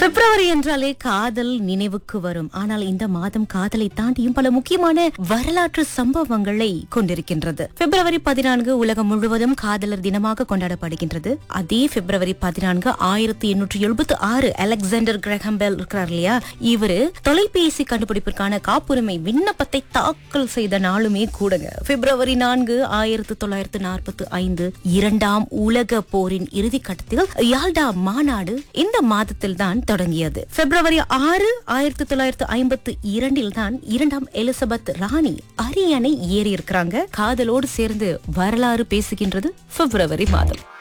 பிப்ரவரி என்றாலே காதல் நினைவுக்கு வரும் ஆனால் இந்த மாதம் காதலை தாண்டியும் பல முக்கியமான வரலாற்று சம்பவங்களை கொண்டிருக்கின்றது பிப்ரவரி பதினான்கு உலகம் முழுவதும் காதலர் தினமாக கொண்டாடப்படுகின்றது அதே பிப்ரவரி பதினான்கு ஆயிரத்தி எண்ணூற்றி எழுபத்தி ஆறு அலெக்சாண்டர் கிரஹம் பெல் இருக்கிறார் இல்லையா இவரு தொலைபேசி கண்டுபிடிப்பிற்கான காப்புரிமை விண்ணப்பத்தை தாக்கல் செய்த நாளுமே கூடுங்க பிப்ரவரி நான்கு ஆயிரத்தி தொள்ளாயிரத்து நாற்பத்தி ஐந்து இரண்டாம் உலக போரின் இறுதி கட்டத்தில் யால்டா மாநாடு இந்த மாதத்தில் தான் தொடங்கியது பிப்ரவரி ஆறு ஆயிரத்தி தொள்ளாயிரத்து ஐம்பத்தி இரண்டில் தான் இரண்டாம் எலிசபெத் ராணி அரியணை ஏறி இருக்கிறாங்க காதலோடு சேர்ந்து வரலாறு பேசுகின்றது பிப்ரவரி மாதம்